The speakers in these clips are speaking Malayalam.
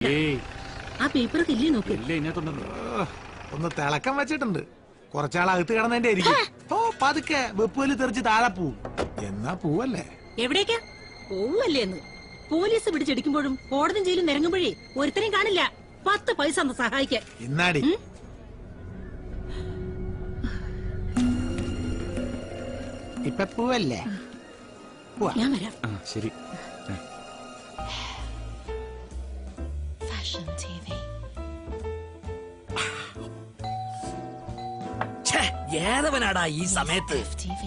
കേട്ടാ ഏയ് ആ പേപ്പറൊക്കെ ഇല്ലേ നോക്ക് ഇല്ല ഇതിനകത്തുണ്ടല്ലോ ഒന്ന് തിളക്കം വെച്ചിട്ടുണ്ട് കുറച്ചാൾ അകത്ത് കിടന്നതിന്റെ ആയിരിക്കും ഓ പതുക്കെ വെപ്പുവല് തെറിച്ച് താഴെ പോവും എന്നാ പൂവല്ലേ എവിടേക്കാ പോവല്ലേ എന്ന് പോലീസ് പിടിച്ചെടുക്കുമ്പോഴും കോടതി ജയിലും നിരങ്ങുമ്പോഴേ ഒരുത്തരെയും കാണില്ല പത്ത് പൈസ ഒന്ന് സഹായിക്കാൻ ഇന്നാടി ഉം? ഇപ്പൊ പൂവല്ലേ പോവാ ഞാൻ വരാം ആ ശരി Fashion TV. ഏതവനാടാ ഈ സമയത്ത് FTV.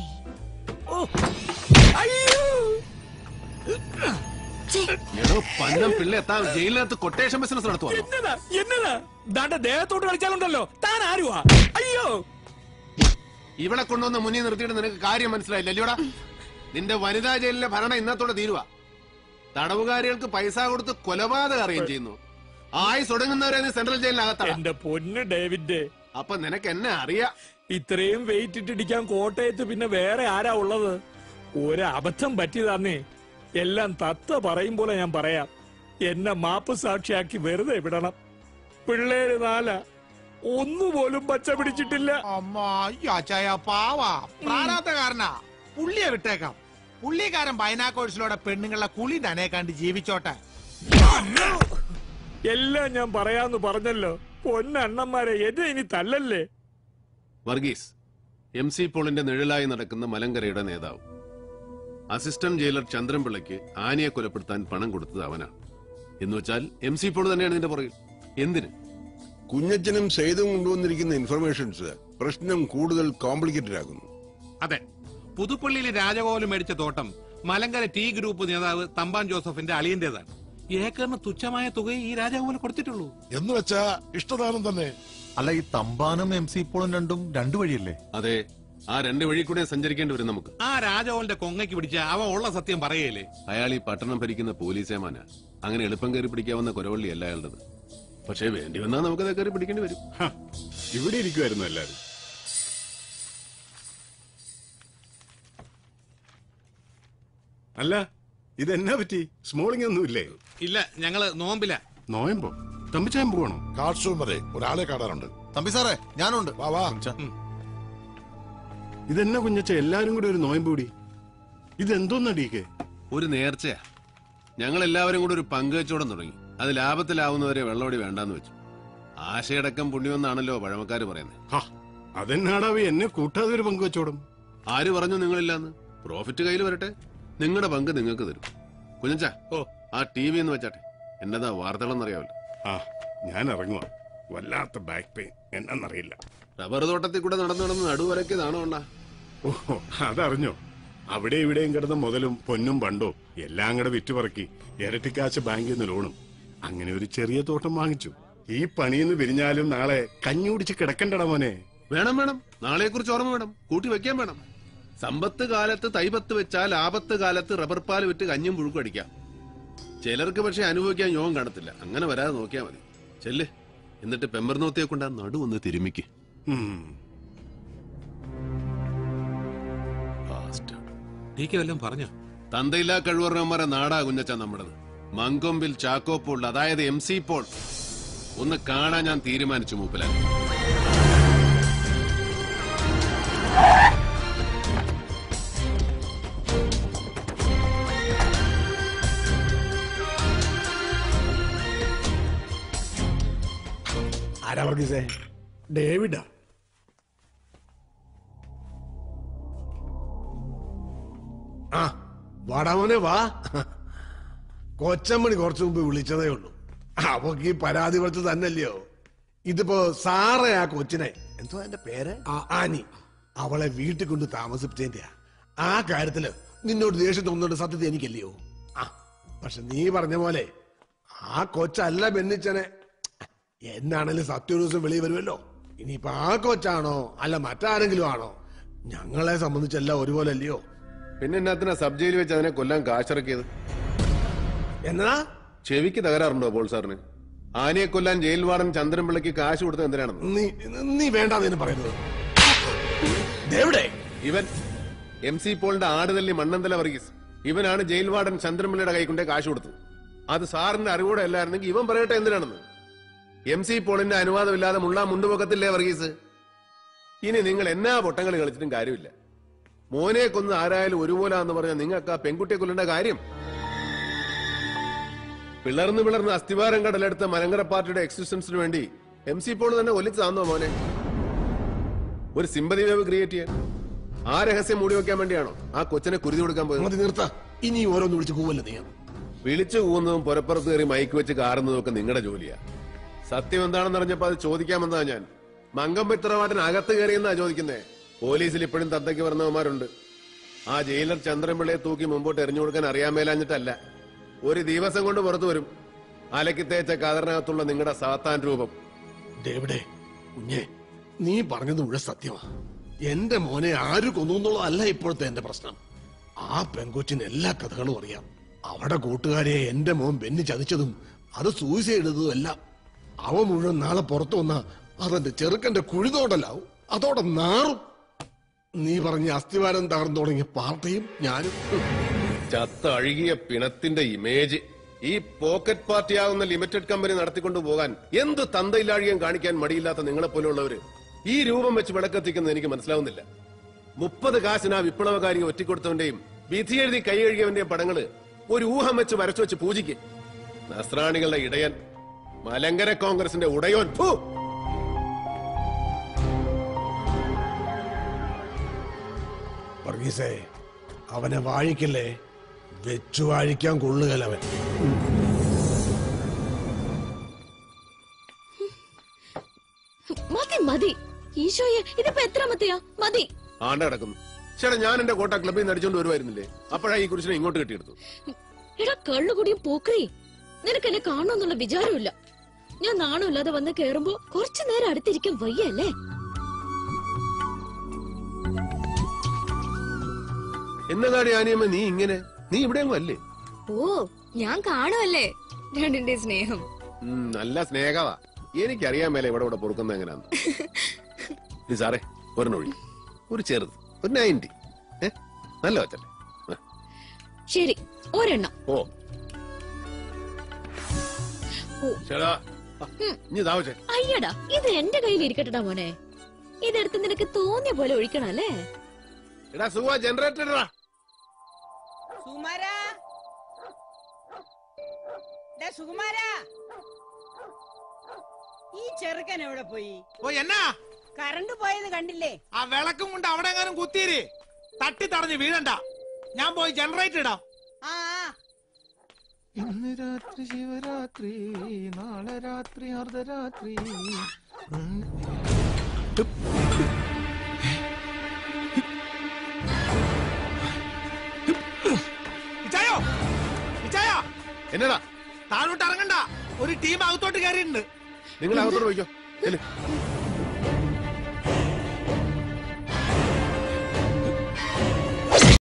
എടോ പന്നം പിള്ള എത്താൻ ജയിലിനകത്ത് കൊട്ടേഷൻ ബിസിനസ് നടത്തുവാണോ എന്നതാ എന്നതാ ദാണ്ട ദേഹത്തോട്ട് കളിച്ചാലുണ്ടല്ലോ താൻ ആരുവാ അയ്യോ ഇവിടെ കൊണ്ടുവന്ന് മുന്നിൽ നിർത്തിയിട്ട് നിനക്ക് കാര്യം മനസ്സിലായില്ല അല്ലയോടാ നിന്റെ വനിതാ ജയിലിലെ ഭരണം ഇന്നത്തോടെ തീരുവ തടവുകാരികൾക്ക് പൈസ കൊടുത്ത് കൊലപാതകം അറിയുകയും ചെയ്യുന്നു ആയുസ് ഒടുങ്ങുന്നവരെ നീ സെൻട്രൽ ജയിലിനകത്താണ് എന്റെ പൊന്ന് ഡേവിഡ് അപ്പൊ നിനക്ക് എന്നെ അറിയാം ഇത്രയും വെയിറ്റ് ഇട്ടിടിക്കാൻ കോട്ടയത്ത് പിന്നെ വേറെ ആരാ ഉള്ളത് ഒരു അബദ്ധം പറ്റിയതാന്നേ എല്ലാം തത്ത പറയും പോലെ ഞാൻ പറയാം എന്നെ മാപ്പ് സാക്ഷിയാക്കി വെറുതെ വിടണം പിള്ളേര് നാല ഒന്നുപോലും പച്ച പിടിച്ചിട്ടില്ല അമ്മ ഈ അച്ചായ പാവാ പ്രാരാബ്ധകാരനാ പുള്ളിയെ വിട്ടേക്കാം പുള്ളിക്കാരൻ ബൈനാക്കോഴ്സിലൂടെ പെണ്ണുങ്ങളെ കുളി നനേക്കാണ്ട് ജീവിച്ചോട്ടെ എല്ലാം ഞാൻ പറയാന്ന് പറഞ്ഞല്ലോ പൊന്നണ്ണന്മാരെ എന്നെ ഇനി തല്ലല്ലേ വർഗീസ് എം സി പോളിന്റെ നിഴലായി നടക്കുന്ന മലങ്കരയുടെ നേതാവ് അസിസ്റ്റന്റ് ജയിലർ ചന്ദ്രൻപിള്ളയ്ക്ക് ആനയെ കൊലപ്പെടുത്താൻ പണം കൊടുത്തത് അവനാണ് എന്ന് വെച്ചാൽ എം സി പോൾ തന്നെയാണ് ഇതിന്റെ പുറകിൽ എന്തിന് കുഞ്ഞച്ചനും സെയ്തും കൊണ്ടുവന്നിരിക്കുന്ന ഇൻഫർമേഷൻസ് പ്രശ്നം കൂടുതൽ കോംപ്ലിക്കേറ്റഡ് ആകുന്നു അതെ പുതുപ്പള്ളിയിലെ രാജകോലം മേടിച്ച തോട്ടം മലങ്കര ടി ഗ്രൂപ്പ് നേതാവ് തമ്പാൻ ജോസഫിന്റെ അളിയന്റേതാണ് ഏക്കറിന് തുച്ഛമായ തുകയെ ഈ രാജകോലം കൊടുത്തിട്ടുള്ളൂ എന്ന് വെച്ചാ ഇഷ്ടദാനം തന്നെ അല്ല ഈ തമ്പാനും എം സി പോളും രണ്ടും രണ്ടു വഴിയല്ലേ അതെ ആ രണ്ട് വഴി കൂടെ സഞ്ചരിക്കേണ്ടി വരും നമുക്ക് ആ രാജകോലിന്റെ കൊങ്ങയ്ക്ക് പിടിച്ച അവ ഉള്ള സത്യം പറയല്ലേ അയാൾ ഈ പട്ടണം ഭരിക്കുന്ന പോലീസേമാന അങ്ങനെ എളുപ്പം കയറി പിടിക്കാവുന്ന കുരവള്ളി അല്ല അയാളുടേത് പക്ഷേ വേണ്ടി വന്നാൽ നമുക്കത് കയറി പിടിക്കേണ്ടി വരും ഇവിടെ ഇരിക്കുമായിരുന്നു എല്ലാരും അല്ല ഇതെന്നാ പറ്റി സ്മോളിംഗ് ഒന്നുമില്ലേ ഇല്ല ഞങ്ങള് നോമ്പില നോയമ്പോ തമ്പിച്ചായം പോകണോ കാർഷവും വരെ ഒരാളെ കാണാനുണ്ട് തമ്പി സാറേ ഞാനുണ്ട് വാ വാ ഇതെന്നാ കുഞ്ഞച്ച എല്ലാരും കൂടി ഒരു നോയമ്പ് കൂടി ഇതെന്തോന്നടിയൊക്കെ ഒരു നേർച്ചയാ ഞങ്ങൾ എല്ലാവരും കൂടി ഒരു പങ്കുവെച്ചോടം തുടങ്ങി അത് ലാഭത്തിലാവുന്നവരെ വെള്ളമടി വേണ്ടാന്ന് വെച്ചു ആശയടക്കം പുണ്യമെന്നാണല്ലോ പഴമക്കാര് പറയുന്നത് അതെന്നാടാവി എന്നെ കൂട്ടാതെ ഒരു പങ്കുവച്ചോടും ആര് പറഞ്ഞു നിങ്ങളില്ലാന്ന് പ്രോഫിറ്റ് കയ്യിൽ വരട്ടെ നിങ്ങളുടെ പങ്ക് നിങ്ങൾക്ക് തരും കുഞ്ഞച്ചാ ഓ. ആ ടി വി എന്ന് വെച്ചാട്ടെ എന്നതാ വാർത്തകളെന്നറിയാമല്ലോ ആ ഞാൻ ഇറങ്ങുക വല്ലാത്ത ബാക്ക് പെയിൻ എന്നറിയില്ല റബ്ബർ തോട്ടത്തിൽ കൂടെ നടന്നു നടന്ന് നടുവരക്കിയതാണോ അണ്ണാ ഓ അതറിഞ്ഞോ അവിടെ ഇവിടെയും കിടന്ന മുതലും പൊന്നും പണ്ടോ എല്ലാം കൂടെ വിറ്റുപറക്കി ഇരട്ടിക്കാശ് ബാങ്കിൽ നിന്ന് ലോണും അങ്ങനെ ഒരു ചെറിയ തോട്ടം വാങ്ങിച്ചു ഈ പണിയിന്ന് പിരിഞ്ഞാലും നാളെ കഞ്ഞി കുടിച്ച് കിടക്കണ്ടടാ മോനെ വേണം വേണം നാളെ കുറിച്ച് ഓർമ്മ വേണം കൂട്ടി വെക്കാൻ വേണം സമ്പത്ത് കാലത്ത് തൈപത്ത് വെച്ചാൽ ആപത്ത് കാലത്ത് റബ്ബർ പാൽ വിറ്റ് കഞ്ഞും പുഴുക്കും അടിക്കാം ചിലർക്ക് പക്ഷെ അനുഭവിക്കാൻ യോഗം കാണത്തില്ല അങ്ങനെ വരാതെ നോക്കിയാൽ മതി ചെല്ല് എന്നിട്ട് പെമ്പർനോത്തിയെ കൊണ്ട് ആ നടു ഒന്ന് തിരുമിക്ക് ഉം. ടി കെ വല്ലതും പറഞ്ഞോ തന്തയില്ലാ കഴിവറന്മാരെ നാടാ കുഞ്ഞച്ച നമ്മുടേത് മങ്കൊമ്പിൽ ചാക്കോ പോൾ അതായത് എം സി പോൾ ഒന്ന് കാണാൻ ഞാൻ തീരുമാനിച്ചു മൂപ്പിലാൻ ആരാ വർഗീസേ ഡേവിഡാ ആ വാടാ മോനെ വാ കൊച്ചമ്മണി കുറച്ചു മുമ്പ് വിളിച്ചതേ ഉള്ളൂ അവക്ക് ഈ പരാതി കൊടുത്ത് തന്നല്ലയോ ഇതിപ്പോ സാറേ ആ കൊച്ചിനെ എന്തോ എന്റെ പേര് ആ, ആനി അവളെ വീട്ടിൽ കൊണ്ട് താമസിപ്പിച്ചതിന്റെയാ ആ കാര്യത്തില് നിന്നോട് ദേഷ്യം തോന്നുന്നുണ്ട് സത്യത എനിക്കല്ലയോ ആ പക്ഷെ നീ പറഞ്ഞ പോലെ ആ കൊച്ചല്ല ബെന്നിച്ചനെ എന്നാണേലും സത്യ ഒരു ദിവസം വെളിയിൽ വരുമല്ലോ ഇനിയിപ്പോ ആ കൊച്ചാണോ അല്ല മറ്റാരെങ്കിലും ആണോ ഞങ്ങളെ സംബന്ധിച്ചെല്ലാം ഒരുപോലെ അല്ലയോ പിന്നെ എന്നാത്തിനാ സബ് ജയിലിൽ വെച്ച് അതിനെ കൊല്ലാൻ കാശിറക്കിയത് എന്നാ ചെവിക്ക് തകരാറുണ്ടോ പോൾ സാറിന് ആനയെ കൊല്ലാൻ ജയിൽ വാർഡൻ ചന്ദ്രൻപിള്ളയ്ക്ക് കാശ് കൊടുത്തത് എന്തിനാണെന്ന് നീ നീ വേണ്ടാന്ന് പറയുന്നത് എവിടെ ഇവൻ എം സി പോളിന്റെ ആടുതല്ലി മണ്ണന്തല വർഗീസ് ഇവനാണ് ജയിൽ വാർഡൻ ചന്ദ്രൻപിള്ളയുടെ കൈ കൊണ്ടേ കാശ് കൊടുത്തത് അത് സാറിന്റെ അറിവോടെ അല്ലായിരുന്നെങ്കിൽ ഇവൻ പറയട്ടെ എന്തിനാണെന്ന് എം സി പോളിന്റെ അനുവാദമില്ലാതെ മുള്ളാ മുണ്ടുപൊക്കത്തില്ലേ വർഗീസ് ഇനി നിങ്ങൾ എന്നാ പൊട്ടങ്ങൾ കളിച്ചിട്ടും കാര്യമില്ല മോനെ കൊന്ന് ആരായാലും ഒരുപോലാന്ന് പറഞ്ഞാൽ നിങ്ങൾക്ക് ആ പെൺകുട്ടിയെ കൊല്ലേണ്ട കാര്യം പിളർന്ന് പിളർന്ന് അസ്ഥിവാരം കടലെടുത്ത മലങ്കര പാർട്ടിയുടെ എക്സിസ്റ്റൻസിന് വേണ്ടി എം സി പോൾ തന്നെ ഒലിച്ചു താന്നോ മോനെ ഒരു സിമ്പതി വേവ് ക്രിയേറ്റ് ചെയ്യാൻ ആ രഹസ്യം മൂടി വെക്കാൻ വേണ്ടിയാണോ ആ കൊച്ചിനെ കുരുതി കൊടുക്കാൻ പോയത് മതി നിർത്ത ഇനി ഓരോന്ന് വിളിച്ച് കൂവല്ല നീ വിളിച്ചു കൂന്നതും പുരപ്പുറത്ത് കയറി മൈക്ക് വെച്ച് കാറുന്നതും ഒക്കെ നിങ്ങളുടെ ജോലിയാ സത്യം എന്താണെന്ന് അറിഞ്ഞപ്പോ അത് ചോദിക്കാമെന്നാ ഞാൻ മങ്കമ്പിത്രമാട്ടിന് അകത്ത് കയറിയെന്നാ ചോദിക്കുന്നേ പോലീസിൽ ഇപ്പോഴും തത്തയ്ക്ക് പറഞ്ഞവന്മാരുണ്ട് ആ ജയിലർ ചന്ദ്രൻപിള്ളയെ തൂക്കി മുമ്പോട്ട് എറിഞ്ഞു കൊടുക്കാൻ അറിയാൻ മേലാഞ്ഞിട്ടല്ല ഒരു ദിവസം കൊണ്ട് പുറത്തു വരും അലക്കി തേച്ച കതറിനകത്തുള്ള നിങ്ങളുടെ സാത്താൻ രൂപം ഡേവിഡേ കുഞ്ഞെ നീ പറഞ്ഞത് മുഴുവൻ സത്യമാ എന്റെ മോനെ ആര് കൊന്നു എന്നുള്ളതല്ല ഇപ്പോഴത്തെ എന്റെ പ്രശ്നം ആ പെങ്കൊച്ചിന് എല്ലാ കഥകളും അറിയാം അവിടെ കൂട്ടുകാരെ എന്റെ മോൻ ബെന്നി ചതിച്ചതും അത് സൂയിസൈഡ് ചെയ്തതും എല്ലാം അവ മുഴുവൻ നാളെ പുറത്തു വന്ന അതെന്റെ ചെറുക്കന്റെ കുഴിതോടലാവും അതോടെ നാറും നീ പറഞ്ഞ അസ്ഥിവാരം തകർന്നു തുടങ്ങിയ പാർട്ടിയും ഞാനും ഹും. ചത്ത അഴുകിയ പിണത്തിന്റെ ഇമേജ് ഈ പോക്കറ്റ് പാർട്ടിയാകുന്ന ലിമിറ്റഡ് കമ്പനി നടത്തിക്കൊണ്ടു പോകാൻ എന്ത് തന്തയില്ലാഴികം കാണിക്കാൻ മടിയില്ലാത്ത നിങ്ങളെ പോലുള്ളവര് ഈ രൂപം വെച്ച് വിളക്കെത്തിക്കുന്നത് എനിക്ക് മനസ്സിലാവുന്നില്ല മുപ്പത് കാശിന് ആ വിപ്ലവകാരിയെ ഒറ്റിക്കൊടുത്തവന്റെയും വിധി എഴുതി കൈ കഴുകിയവന്റെയും പടങ്ങള് ഒരു ഊഹം വെച്ച് വരച്ചു വെച്ച് പൂജിക്ക് നസ്രാണികളുടെ ഇടയൻ മലങ്കര കോൺഗ്രസിന്റെ ഉടയോൻ ഫു! വർഗീസേ അവനെ വാഴിക്കല്ലേ വെച്ചു വാഴിക്കാൻ കൊള്ളുകലവൻ മതി മതി ഈശോയെ ഇതിപ്പോ എത്രാമത്തെയാ മതി ആണ്ട കിടക്കുന്നു ചേട്ടാ ഞാൻ എന്റെ കോട്ട ക്ലബിൽ നിന്ന് അടിച്ചോണ്ട് വരുമായിരുന്നില്ലേ അപ്പോഴാ ഈ കുരിശിനെ ഇങ്ങോട്ട് കെട്ടിയെടുത്തു എടാ കള്ളുകൂടിയും പോക്കറി നിനക്ക് എന്നെ കാണുമെന്നുള്ള വിചാരമില്ല ഞാൻ നാണമില്ലാതെ വന്ന് കേറുമ്പോ കുറച്ചു നേരം അടുത്തിരിക്കാൻ വയ്യല്ലേ എന്നതാടി ആനിയമ്മ നീ ഇങ്ങനെ നീ ഇവിടെയൊന്നും അല്ലേ ഓ ഞാൻ കാണുമല്ലേ രണ്ടിന്റെ സ്നേഹം ഉം, നല്ല സ്നേഹവാ എനിക്കറിയാൻ മേലെ ഇവിടെ ഇവിടെ പൊറുക്കുന്ന എങ്ങനെയാന്ന് ഇത് സാറേ ഒരെണ്ണൊഴി ഒരു ചെറുത് ഒരു നയൻറ്റി ഏ നല്ല വച്ചല്ലേ ആ, ശരി ഒരെണ്ണം ഓ ഓ. ചേടാ ആ, ഇനി താവച്ചേ അയ്യടാ ഇത് എന്റെ കയ്യിൽ ഇരിക്കട്ടെടാ മോനെ ഇതെടുത്ത് നിനക്ക് തോന്നിയ പോലെ ഒഴിക്കണം അല്ലേ എടാ സുഖ ജനറേറ്റർ ഇടടാ സുകുമാരാ ഡാ സുകുമാരാ ഈ ചെറുക്കൻ എവിടെ പോയി ഓ എന്നാ കറണ്ട് പോയത് കണ്ടില്ലേ ആ വിളക്കും കൊണ്ട് അവിടെ എങ്ങാനും കുത്തിയിര് തട്ടി തടഞ്ഞ് വീഴണ്ട ഞാൻ പോയി ജനറേറ്റർ ഇടാം ആ ആ. ഇന്ന് രാത്രി ശിവരാത്രി നാളെ രാത്രി അർദ്ധരാത്രി ഇച്ചായോ ഇച്ചായ എന്നടാ താഴോട്ട് ഇറങ്ങണ്ട ഒരു ടീം അകത്തോട്ട് കയറിയിട്ടുണ്ട് നിങ്ങൾ അകത്തോട്ട് പോയിക്കോ ചെല്ല്.